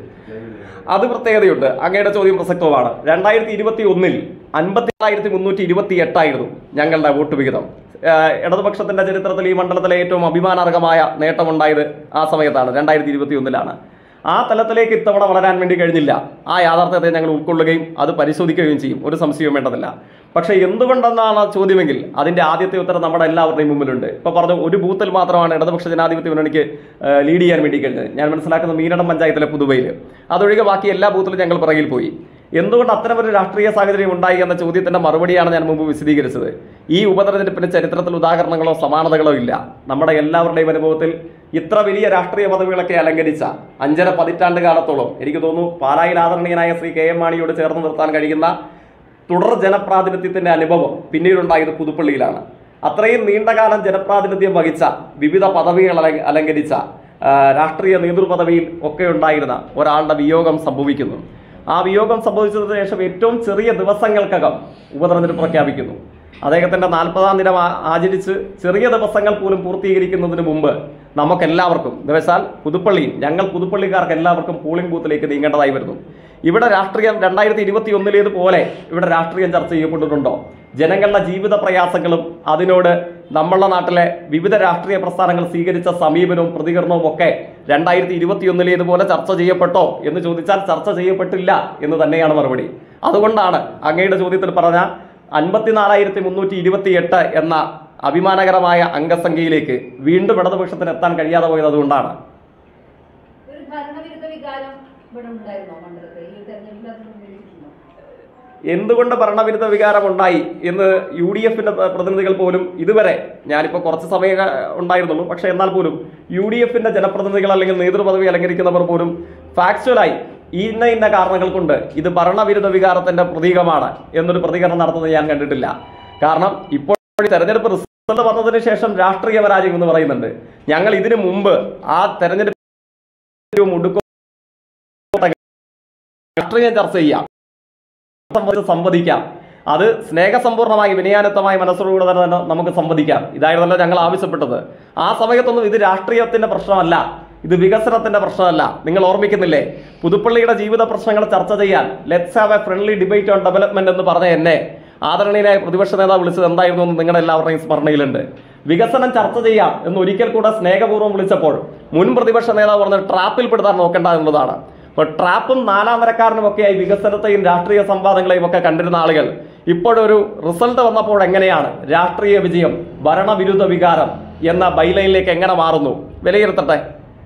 അത് പ്രത്യേകതയുണ്ട് അങ്ങയുടെ ചോദ്യം പ്രസക്തവുമാണ് രണ്ടായിരത്തി ഇരുപത്തി ഒന്നിൽ അൻപത്തി ആയിരത്തി മുന്നൂറ്റി ഇരുപത്തി എട്ടായിരുന്നു ഞങ്ങളുടെ വോട്ട് വിഹിതം ഏഹ് ഇടതുപക്ഷത്തിന്റെ ചരിത്രത്തിൽ ഈ മണ്ഡലത്തിലെ ഏറ്റവും അഭിമാനാർഹമായ നേട്ടമുണ്ടായത് ആ സമയത്താണ് രണ്ടായിരത്തി ഇരുപത്തി ഒന്നിലാണ് ആ തലത്തിലേക്ക് ഇത്തവണ വളരാൻ വേണ്ടി കഴിഞ്ഞില്ല ആ യാഥാർത്ഥ്യത്തെ ഞങ്ങൾ ഉൾക്കൊള്ളുകയും അത് പരിശോധിക്കുകയും ചെയ്യും ഒരു സംശയവും വേണ്ടതില്ല പക്ഷേ എന്തുകൊണ്ടെന്നാണ് ചോദ്യമെങ്കിൽ അതിന്റെ ആദ്യത്തെ ഉത്തരം നമ്മുടെ എല്ലാവരുടെയും മുമ്പിലുണ്ട് ഇപ്പൊ പറഞ്ഞു ഒരു ബൂത്തിൽ മാത്രമാണ് ഇടതുപക്ഷ ജനാധിപത്യ മുന്നണിക്ക് ഏഹ് ലീഡ് ചെയ്യാൻ വേണ്ടി കഴിഞ്ഞത് ഞാൻ മനസ്സിലാക്കുന്ന മീനടം പഞ്ചായത്തിലെ പുതുവയിൽ അതൊഴികെ ബാക്കി എല്ലാ ബൂത്തിലും ഞങ്ങൾ പിറകിൽ പോയി എന്തുകൊണ്ട് അത്തരമൊരു രാഷ്ട്രീയ സാഹചര്യം ഉണ്ടായി എന്ന ചോദ്യത്തിന്റെ മറുപടിയാണ് ഞാൻ മുമ്പ് വിശദീകരിച്ചത് ഈ ഉപതെരഞ്ഞെടുപ്പിന് ചരിത്രത്തിൽ ഉദാഹരണങ്ങളോ സമാനതകളോ ഇല്ല നമ്മുടെ എല്ലാവരുടെയും അനുഭവത്തിൽ ഇത്ര വലിയ രാഷ്ട്രീയ പദവികളൊക്കെ അലങ്കരിച്ച അഞ്ചര പതിറ്റാണ്ട് കാലത്തോളം എനിക്ക് തോന്നുന്നു പാലായിൽ ആദരണീയനായ ശ്രീ കെ എം മാണിയോട് ചേർന്ന് നിർത്താൻ കഴിയുന്ന തുടർ ജനപ്രാതിനിധ്യത്തിന്റെ അനുഭവം പിന്നീടുണ്ടായത് പുതുപ്പള്ളിയിലാണ് അത്രയും നീണ്ടകാലം ജനപ്രാതിനിധ്യം വഹിച്ച വിവിധ പദവികൾ അല- അലങ്കരിച്ച ആ, രാഷ്ട്രീയ നേതൃപദവിയിൽ ഒക്കെ ഉണ്ടായിരുന്ന ഒരാളുടെ വിയോഗം സംഭവിക്കുന്നു ആ വിയോഗം സംഭവിച്ചതിന് ശേഷം ഏറ്റവും ചെറിയ ദിവസങ്ങൾക്കകം ഉപതെരഞ്ഞെടുപ്പ് പ്രഖ്യാപിക്കുന്നു അദ്ദേഹത്തിൻ്റെ നാൽപ്പതാം ദിനം ആ- ആചരിച്ച് ചെറിയ ദിവസങ്ങൾ പോലും പൂർത്തീകരിക്കുന്നതിന് മുമ്പ് നമുക്കെല്ലാവർക്കും എന്ന് വെച്ചാൽ പുതുപ്പള്ളിയിൽ ഞങ്ങൾ പുതുപ്പള്ളിക്കാർക്ക് എല്ലാവർക്കും പോളിംഗ് ബൂത്തിലേക്ക് നീങ്ങേണ്ടതായി വരുന്നു ഇവിടെ രാഷ്ട്രീയം രണ്ടായിരത്തി ഇരുപത്തി ഒന്നിലേതുപോലെ ഇവിടെ രാഷ്ട്രീയം ചർച്ച ചെയ്യപ്പെട്ടിട്ടുണ്ടോ ജനങ്ങളുടെ ജീവിത പ്രയാസങ്ങളും അതിനോട് നമ്മളുടെ നാട്ടിലെ വിവിധ രാഷ്ട്രീയ പ്രസ്ഥാനങ്ങൾ സ്വീകരിച്ച സമീപനവും പ്രതികരണവും ഒക്കെ രണ്ടായിരത്തി ഇരുപത്തിയൊന്നിലേതുപോലെ ചർച്ച ചെയ്യപ്പെട്ടോ എന്ന് ചോദിച്ചാൽ ചർച്ച ചെയ്യപ്പെട്ടില്ല എന്ന് തന്നെയാണ് മറുപടി അതുകൊണ്ടാണ് അങ്ങയുടെ ചോദ്യത്തിൽ പറഞ്ഞ അൻപത്തിനാലായിരത്തി മുന്നൂറ്റി ഇരുപത്തി എട്ട് എന്ന അഭിമാനകരമായ അംഗസംഖ്യയിലേക്ക് വീണ്ടും ഇടതുപക്ഷത്തിന് എത്താൻ കഴിയാതെ പോയത് അതുകൊണ്ടാണ് ഒരു ഭരണവിരുദ്ധ വികാരം ഇവിടെ ഉണ്ടായിരുന്നോ മണ്ഡലത്തിൽ ഈ തെരഞ്ഞെടുപ്പിൽ അത് ഉപയോഗിച്ചിട്ടുണ്ടോ എന്തുകൊണ്ട് ഭരണവിരുദ്ധ വികാരം ഉണ്ടായി എന്ന് യു ഡി എഫിന്റെ പ്രതിനിധികൾ പോലും ഇതുവരെ ഞാനിപ്പോൾ കുറച്ച് സമയം ഉണ്ടായിരുന്നുള്ളൂ പക്ഷേ എന്നാൽ പോലും യു ഡി എഫിന്റെ ജനപ്രതിനിധികൾ അല്ലെങ്കിൽ നേതൃപദവി അലങ്കരിക്കുന്നവർ പോലും ഫാക്ച്വലായി ഇന്ന ഇന്ന കാരണങ്ങൾ കൊണ്ട് ഇത് ഭരണവിരുദ്ധ വികാരത്തിന്റെ പ്രതീകമാണ് എന്നൊരു പ്രതികരണം നടത്തുന്നത് ഞാൻ കണ്ടിട്ടില്ല കാരണം ഇപ്പോൾ തെരഞ്ഞെടുപ്പ് റിസൾട്ട് വന്നതിന് ശേഷം രാഷ്ട്രീയ പരാജയം എന്ന് പറയുന്നുണ്ട് ഞങ്ങൾ ഇതിനു മുമ്പ് ആ തെരഞ്ഞെടുപ്പ് മുടുക്കോ രാഷ്ട്രീയം ചർച്ച ചെയ്യാം സംബന്ധിച്ച് സംവദിക്കാം അത് സ്നേഹസമ്പൂർണ്ണമായി വിനയാനത്തമായ മനസ്സോടുകൂടെ തന്നെ നമുക്ക് സംവദിക്കാം ഇതായിരുന്നല്ലോ ഞങ്ങൾ ആവശ്യപ്പെട്ടത് ആ സമയത്തൊന്നും ഇത് രാഷ്ട്രീയത്തിന്റെ പ്രശ്നമല്ല ഇത് വികസനത്തിന്റെ പ്രശ്നമല്ല നിങ്ങൾ ഓർമ്മിക്കുന്നില്ലേ പുതുപ്പള്ളിയുടെ ജീവിത പ്രശ്നങ്ങൾ ചർച്ച ചെയ്യാൻ let's have a friendly debate on development എന്ന് പറഞ്ഞ എന്നെ ആദരണീയനായ പ്രതിപക്ഷ നേതാവ് വിളിച്ചത് എന്തായിരുന്നു എന്ന് നിങ്ങളുടെ എല്ലാവരുടെയും സ്മരണയിലുണ്ട് വികസനം ചർച്ച ചെയ്യാം എന്ന് ഒരിക്കൽ കൂടെ സ്നേഹപൂർവ്വം വിളിച്ചപ്പോൾ മുൻ പ്രതിപക്ഷ നേതാവ് പറഞ്ഞ ട്രാപ്പിൽ പെടുത്താൻ നോക്കേണ്ട എന്നുള്ളതാണ് അപ്പോൾ ട്രാപ്പും നാലാം നിരക്കാരനും ഒക്കെയായി വികസനത്തെയും രാഷ്ട്രീയ സംവാദങ്ങളെയും ഒക്കെ കണ്ടിരുന്ന ആളുകൾ ഇപ്പോഴൊരു റിസൾട്ട് വന്നപ്പോൾ എങ്ങനെയാണ് രാഷ്ട്രീയ വിജയം ഭരണവിരുദ്ധ വികാരം എന്ന ബൈലൈനിലേക്ക് എങ്ങനെ മാറുന്നു വിലയിരുത്തട്ടെ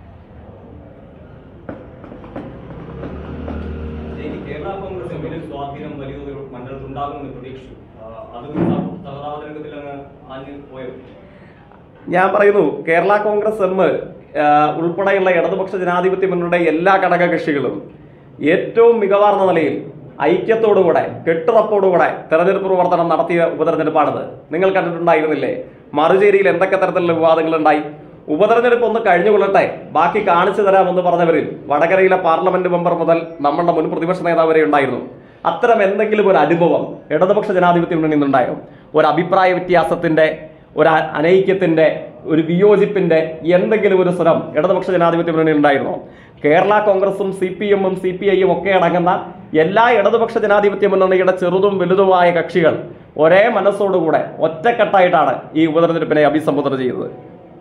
എനിക്ക് കേരള കോൺഗ്രസ് എമ്മിലും സ്വാധീനം വലിയൊരു മണ്ഡലത്തിൽ ഉണ്ടാകുമെന്ന് പ്രതീക്ഷിച്ചു ആ, അതും സഹ- സഹതാപതരംഗത്തിൽ അങ്ങ് ആഞ്ഞു പോയോ ഞാൻ പറയുന്നു കേരള കോൺഗ്രസ് എം ആ, ഉൾപ്പെടെയുള്ള ഇടതുപക്ഷ ജനാധിപത്യ മുന്നണിയുടെ എല്ലാ ഘടക കക്ഷികളും ഏറ്റവും മികവാർന്ന നിലയിൽ ഐക്യത്തോടുകൂടെ കെട്ടുറപ്പോടുകൂടെ തെരഞ്ഞെടുപ്പ് പ്രവർത്തനം നടത്തിയ ഉപതെരഞ്ഞെടുപ്പാണിത് നിങ്ങൾ കണ്ടിട്ടുണ്ടായിരുന്നില്ലേ മറുചേരിയിൽ എന്തൊക്കെ തരത്തിലുള്ള വിവാദങ്ങൾ ഉണ്ടായി ഉപതെരഞ്ഞെടുപ്പ് ഒന്ന് കഴിഞ്ഞുകൊള്ളട്ടെ ബാക്കി കാണിച്ചു തരാമെന്ന് പറഞ്ഞവരിൽ വടകരയിലെ പാർലമെന്റ് മെമ്പർ മുതൽ നമ്മളുടെ മുൻ പ്രതിപക്ഷ നേതാവ് വരെ ഉണ്ടായിരുന്നു അത്തരം എന്തെങ്കിലും ഒരു അനുഭവം ഇടതുപക്ഷ ജനാധിപത്യ മുന്നണിയിൽ നിന്നുണ്ടായോ ഒരു അഭിപ്രായ വ്യത്യാസത്തിന്റെ ഒരു അ- അനൈക്യത്തിന്റെ ഒരു വിയോജിപ്പിന്റെ എന്തെങ്കിലും ഒരു സ്വരം ഇടതുപക്ഷ ജനാധിപത്യ മുന്നണി ഉണ്ടായിരുന്നോ കേരള കോൺഗ്രസും സി പി എമ്മും സി പി ഐയും ഒക്കെ അടങ്ങുന്ന എല്ലാ ഇടതുപക്ഷ ജനാധിപത്യ മുന്നണിയുടെ ചെറുതും വലുതുമായ കക്ഷികൾ ഒരേ മനസ്സോടുകൂടെ ഒറ്റക്കെട്ടായിട്ടാണ് ഈ ഉപതെരഞ്ഞെടുപ്പിനെ അഭിസംബോധന ചെയ്തത്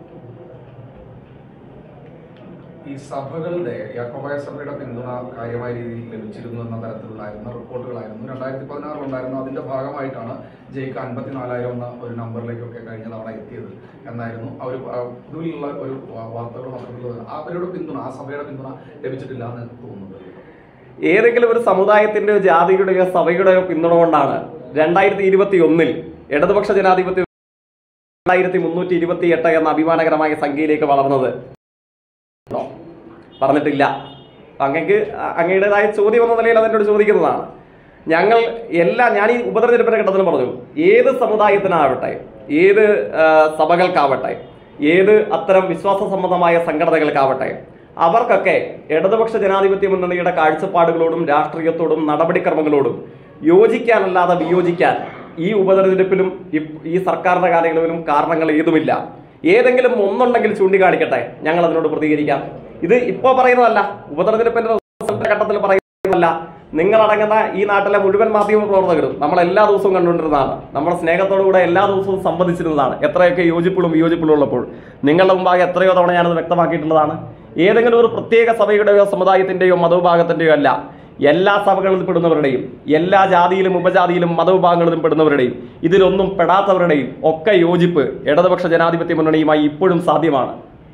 ഈ സഭകളുടെ യാക്കോബായ സഭയുടെ പിന്തുണ കാര്യമായ രീതിയിൽ ലഭിച്ചിരുന്നു എന്ന തരത്തിലുണ്ടായിരുന്ന റിപ്പോർട്ടുകളായിരുന്നു രണ്ടായിരത്തി പതിനാറിലുണ്ടായിരുന്നു അതിന്റെ ഭാഗമായിട്ടാണ് ജയിക്ക് അൻപത്തിനാലായിരം എന്ന ഒരു നമ്പറിലേക്കൊക്കെ കഴിഞ്ഞ തവണ എത്തിയത് എന്നായിരുന്നു അവർ പൊതുവിലുള്ള ഒരു വാ- വാർത്തകൾ പത്രത്തിലുള്ളത് അവരുടെ പിന്തുണ ആ സഭയുടെ പിന്തുണ ലഭിച്ചിട്ടില്ല എന്ന് തോന്നുന്നത് ഏതെങ്കിലും ഒരു സമുദായത്തിന്റെയോ ജാതിയുടെയോ സഭയുടെയോ പിന്തുണ കൊണ്ടാണ് രണ്ടായിരത്തി ഇരുപത്തി ഒന്നിൽ ഇടതുപക്ഷ ജനാധിപത്യ രണ്ടായിരത്തി മുന്നൂറ്റി ഇരുപത്തി എട്ട് എന്ന അഭിമാനകരമായ സംഖ്യയിലേക്ക് വളർന്നത് ഉണ്ടോ? പറഞ്ഞിട്ടില്ല അങ്ങക്ക് അങ്ങയുടേതായ ചോദ്യം എന്ന നിലയിൽ അതെന്നോട് ചോദിക്കുന്നതാണ് ഞങ്ങൾ എല്ലാ ഞാൻ ഈ ഉപതെരഞ്ഞെടുപ്പിന്റെ ഘട്ടത്തിൽ പറഞ്ഞു ഏത് സമുദായത്തിനാവട്ടെ ഏത് ആ, സഭകൾക്കാവട്ടെ ഏത് അത്തരം വിശ്വാസ സംബന്ധമായ സംഘടനകൾക്കാവട്ടെ അവർക്കൊക്കെ ഇടതുപക്ഷ ജനാധിപത്യ മുന്നണിയുടെ കാഴ്ചപ്പാടുകളോടും രാഷ്ട്രീയത്തോടും നടപടിക്രമങ്ങളോടും യോജിക്കാനല്ലാതെ വിയോജിക്കാൻ ഈ ഉപതെരഞ്ഞെടുപ്പിലും ഈ- ഈ സർക്കാരിന്റെ കാലയളവിലും കാരണങ്ങൾ ഏതുമില്ല ഏതെങ്കിലും ഒന്നുണ്ടെങ്കിൽ ചൂണ്ടിക്കാണിക്കട്ടെ ഞങ്ങൾ അതിനോട് പ്രതികരിക്കാം ഇത് ഇപ്പോൾ പറയുന്നതല്ല ഉപതെരഞ്ഞെടുപ്പിന്റെ റിസൾട്ട് ഘട്ടത്തിൽ പറയുന്നതല്ല നിങ്ങളടങ്ങുന്ന ഈ നാട്ടിലെ മുഴുവൻ മാധ്യമ പ്രവർത്തകരും നമ്മൾ എല്ലാ ദിവസവും കണ്ടുകൊണ്ടിരുന്നതാണ് നമ്മൾ സ്നേഹത്തോടുകൂടെ എല്ലാ ദിവസവും സംവദിച്ചിരുന്നതാണ് എത്രയൊക്കെ യോജിപ്പുകളും വിയോജിപ്പുകളും ഉള്ളപ്പോൾ നിങ്ങളുടെ മുമ്പാകെ എത്രയോ തവണ ഞാനത് വ്യക്തമാക്കിയിട്ടുള്ളതാണ് ഏതെങ്കിലും ഒരു പ്രത്യേക സഭയുടെയോ സമുദായത്തിന്റെയോ മതവിഭാഗത്തിന്റെയോ അല്ല എല്ലാ സഭകളിലും പെടുന്നവരുടെയും എല്ലാ ജാതിയിലും ഉപജാതിയിലും മതവിഭാഗങ്ങളിലും പെടുന്നവരുടെയും ഇതിലൊന്നും പെടാത്തവരുടെയും ഒക്കെ യോജിപ്പ് ഇടതുപക്ഷ ജനാധിപത്യ മുന്നണിയുമായി ഇപ്പോഴും സാധ്യമാണ്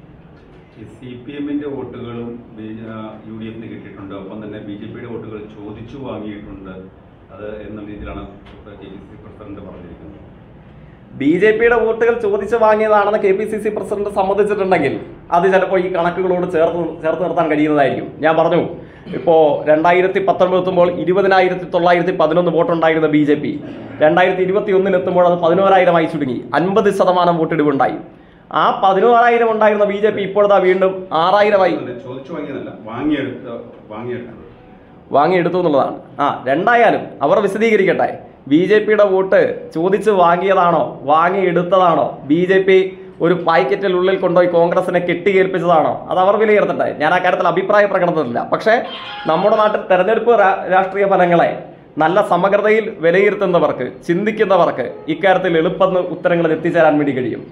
സി പി എമ്മിന്റെ വോട്ടുകളും യു ഡി എഫിന് കിട്ടിയിട്ടുണ്ട് ഒപ്പം തന്നെ ബി ജെ പിയുടെ വോട്ടുകൾ ചോദിച്ചു വാങ്ങിയിട്ടുണ്ട് അത് എന്ന രീതിയിലാണ് കെ പി സി പ്രസിഡന്റ് പറഞ്ഞിരിക്കുന്നത് ബി ജെ പിയുടെ വോട്ടുകൾ ചോദിച്ചു വാങ്ങിയതാണെന്ന് K P C C president സമ്മതിച്ചിട്ടുണ്ടെങ്കിൽ അത് ചിലപ്പോൾ ഈ കണക്കുകളോട് ചേർത്ത് ചേർത്ത് നിർത്താൻ കഴിയുന്നതായിരിക്കും ഞാൻ പറഞ്ഞു ഇപ്പോൾ രണ്ടായിരത്തി പത്തൊൻപത് എത്തുമ്പോൾ ഇരുപതിനായിരത്തി തൊള്ളായിരത്തി പതിനൊന്ന് വോട്ടുണ്ടായിരുന്ന ബി ജെ പി രണ്ടായിരത്തി ഇരുപത്തി ഒന്നിൽ എത്തുമ്പോൾ അത് പതിനോരായിരമായി ചുരുങ്ങി അൻപത് ശതമാനം വോട്ടിടിവുണ്ടായി ആ പതിനോരായിരം ഉണ്ടായിരുന്ന ബി ജെ പി ഇപ്പോഴതാ വീണ്ടും ആറായിരമായി അതുകൊണ്ട് ചോദിച്ചു വാങ്ങിയതല്ല വാങ്ങിയെടുത്ത വാങ്ങിയെടുത്തത് വാങ്ങിയെടുത്തു എന്നുള്ളതാണ് ആ രണ്ടായാലും അവർ വിശദീകരിക്കട്ടെ ബി ജെ പിയുടെ വോട്ട് ചോദിച്ച് വാങ്ങിയതാണോ വാങ്ങിയെടുത്തതാണോ ബി ജെ പി ഒരു പാക്കറ്റിൽ ഉള്ളിൽ കൊണ്ടുപോയി കോൺഗ്രസിനെ കെട്ടിയേൽപ്പിച്ചതാണോ അത് അവർ വിലയിരുത്തട്ടെ ഞാൻ ആ കാര്യത്തിൽ അഭിപ്രായ പ്രകടനത്തിലില്ല പക്ഷേ നമ്മുടെ നാട്ടിൽ തെരഞ്ഞെടുപ്പ് രാ- രാഷ്ട്രീയ ഫലങ്ങളെ നല്ല സമഗ്രതയിൽ വിലയിരുത്തുന്നവർക്ക് ചിന്തിക്കുന്നവർക്ക് ഇക്കാര്യത്തിൽ എളുപ്പം ഉത്തരങ്ങളിൽ എത്തിച്ചേരാൻ വേണ്ടി കഴിയും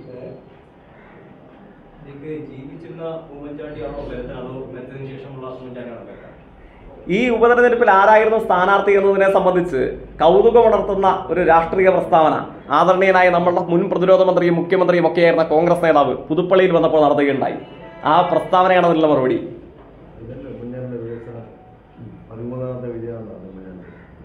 എനിക്ക് ജീവിച്ചിരുന്ന ഉമ്മൻചാണ്ടിയാണോ ബലത്തിന് അതോ മരിച്ചതിന് ശേഷമുള്ള ഉമ്മൻചാണ്ടിയാണോ ബലം ഈ ഉപതെരഞ്ഞെടുപ്പിൽ ആരായിരുന്നു സ്ഥാനാർത്ഥി എന്നതിനെ സംബന്ധിച്ച് കൗതുകമുണർത്തുന്ന ഒരു രാഷ്ട്രീയ പ്രസ്താവന ആദരണീയനായ നമ്മളുടെ മുൻ പ്രതിരോധ മന്ത്രിയും മുഖ്യമന്ത്രിയും ഒക്കെയായിരുന്ന കോൺഗ്രസ് നേതാവ് പുതുപ്പള്ളിയിൽ വന്നപ്പോൾ നടത്തുകയുണ്ടായി ആ പ്രസ്താവനയാണ് അതിനുള്ള മറുപടി ഇതല്ലേ ഉമ്മൻചാണ്ടിയുടെ വികസനം പതിമൂന്നാമത്തെ വിജയമാണ് ഉമ്മൻചാണ്ടി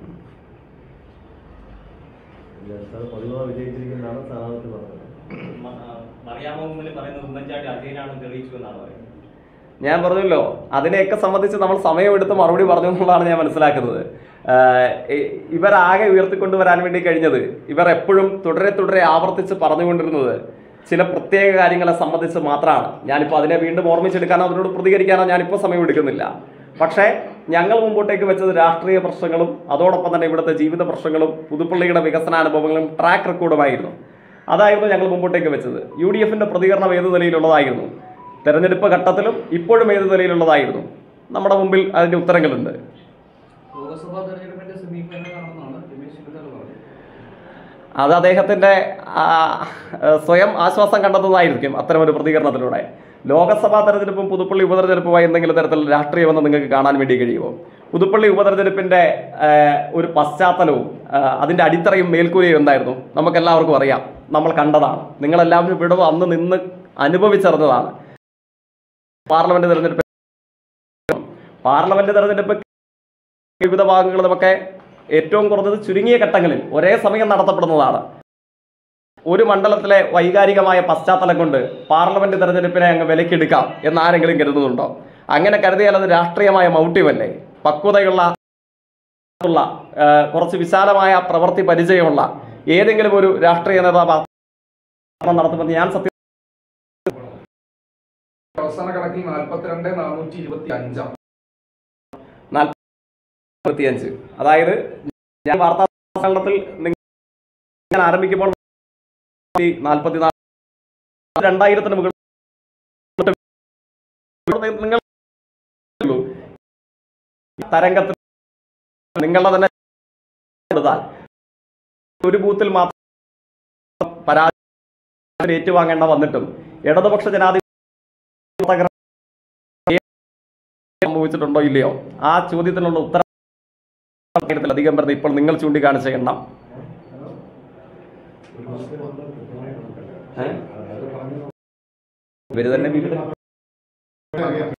സാർ പതിമൂന്നാം വിജയിച്ചിരിക്കുന്നതാണ് സ്ഥാനാർത്ഥി പറഞ്ഞത് മ- ആ, മറിയാമ്മ മുന്നിൽ പറയുന്നത് ഉമ്മൻചാണ്ടി അജയനാണ് തെളിയിച്ചു എന്നാണ് പറയുന്നത് ഞാൻ പറഞ്ഞല്ലോ അതിനെയൊക്കെ സംബന്ധിച്ച് നമ്മൾ സമയമെടുത്ത് മറുപടി പറഞ്ഞു എന്നുള്ളതാണ് ഞാൻ മനസ്സിലാക്കുന്നത് ആഹ് ഇ- ഇവരാകെ ഉയർത്തിക്കൊണ്ടുവരാൻ വേണ്ടി കഴിഞ്ഞത് ഇവർ എപ്പോഴും തുടരെ തുടരെ ആവർത്തിച്ച് പറഞ്ഞുകൊണ്ടിരുന്നത് ചില പ്രത്യേക കാര്യങ്ങളെ സംബന്ധിച്ച് മാത്രമാണ് ഞാനിപ്പോൾ അതിനെ വീണ്ടും ഓർമ്മിച്ചെടുക്കാനോ അതിനോട് പ്രതികരിക്കാനോ ഞാനിപ്പോൾ സമയം എടുക്കുന്നില്ല പക്ഷേ ഞങ്ങൾ മുമ്പോട്ടേക്ക് വെച്ചത് രാഷ്ട്രീയ പ്രശ്നങ്ങളും അതോടൊപ്പം തന്നെ ഇവിടുത്തെ ജീവിത പ്രശ്നങ്ങളും പുതുപ്പള്ളിയുടെ വികസനാനുഭവങ്ങളും ട്രാക്ക് റെക്കോർഡുമായിരുന്നു അതായിരുന്നു ഞങ്ങൾ മുമ്പോട്ടേക്ക് വെച്ചത് യു ഡി എഫിന്റെ പ്രതികരണം ഏത് നിലയിലുള്ളതായിരുന്നു തെരഞ്ഞെടുപ്പ് ഘട്ടത്തിലും ഇപ്പോഴും ഏത് നിലയിലുള്ളതായിരുന്നു നമ്മുടെ മുമ്പിൽ അതിന്റെ ഉത്തരങ്ങളുണ്ട് ലോക്സഭാ തെരഞ്ഞെടുപ്പിന്റെ സമീപനമാണെന്നാണ് രമേശ് ചെന്നിത്തല പറഞ്ഞത് അത് അദ്ദേഹത്തിന്റെ ആ, ആ, സ്വയം ആശ്വാസം കണ്ടെത്തുന്നതായിരിക്കും അത്തരമൊരു പ്രതികരണത്തിലൂടെ ലോക്സഭാ തെരഞ്ഞെടുപ്പും പുതുപ്പള്ളി ഉപതെരഞ്ഞെടുപ്പുമായി എന്തെങ്കിലും തരത്തിലുള്ള രാഷ്ട്രീയമെന്ന് നിങ്ങൾക്ക് കാണാൻ വേണ്ടി കഴിയുമോ പുതുപ്പള്ളി ഉപതെരഞ്ഞെടുപ്പിന്റെ ആ, ഒരു പശ്ചാത്തലവും ആ, അതിന്റെ അടിത്തറയും മേൽക്കൂരയും എന്തായിരുന്നു നമുക്കെല്ലാവർക്കും അറിയാം നമ്മൾ കണ്ടതാണ് നിങ്ങളെല്ലാവരും ഇവിടെ അന്ന് നിന്ന് അനുഭവിച്ചറിഞ്ഞതാണ് പാർലമെന്റ് തെരഞ്ഞെടുപ്പ് പാർലമെന്റ് തെരഞ്ഞെടുപ്പ് വിവിധ ഭാഗങ്ങളുമൊക്കെ ഏറ്റവും കുറഞ്ഞത് ചുരുങ്ങിയ ഘട്ടങ്ങളിൽ ഒരേ സമയം നടത്തപ്പെടുന്നതാണ് ഒരു മണ്ഡലത്തിലെ വൈകാരികമായ പശ്ചാത്തലം കൊണ്ട് പാർലമെന്റ് തെരഞ്ഞെടുപ്പിനെ അങ്ങ് വിലക്കെടുക്കാം എന്ന് ആരെങ്കിലും കരുതുന്നുണ്ടോ അങ്ങനെ കരുതിയാൽ അത് രാഷ്ട്രീയമായ മൗഢ്യമല്ലേ പക്വതയുള്ള ഉള്ള, ആ, കുറച്ച് വിശാലമായ പ്രവൃത്തി പരിചയമുള്ള ഏതെങ്കിലും ഒരു രാഷ്ട്രീയ നേതാവ് നടത്തുമെന്ന് ഞാൻ സത്യം അവസാന കണക്കിൽ നാൽപ്പത്തിരണ്ട് നാനൂറ്റി ഇരുപത്തി അഞ്ചാം നാൽപ്പത്തിയഞ്ച് അതായത് ഞാൻ വാർത്താ സമ്മേളനത്തിൽ നിങ്ങൾ ആരംഭിക്കുമ്പോൾ നാൽപ്പത്തി രണ്ടായിരത്തിന് മുകളിൽ നിങ്ങൾ തരംഗത്തിൽ നിങ്ങളുടെ തന്നെ കൊടുത്താൽ ഒരു ബൂത്തിൽ മാത്രം പരാജയം ഏറ്റുവാങ്ങേണ്ട വന്നിട്ടും ഇടതുപക്ഷ ജനാധിപത്യ സംഭവിച്ചിട്ടുണ്ടോ ഇല്ലയോ ആ ചോദ്യത്തിനുള്ള ഉത്തരം കാര്യത്തിൽ അധികം പറഞ്ഞ് ഇപ്പോൾ നിങ്ങൾ ചൂണ്ടിക്കാണിച്ച എണ്ണം ഏ? ഇവര് തന്നെ വിവിധ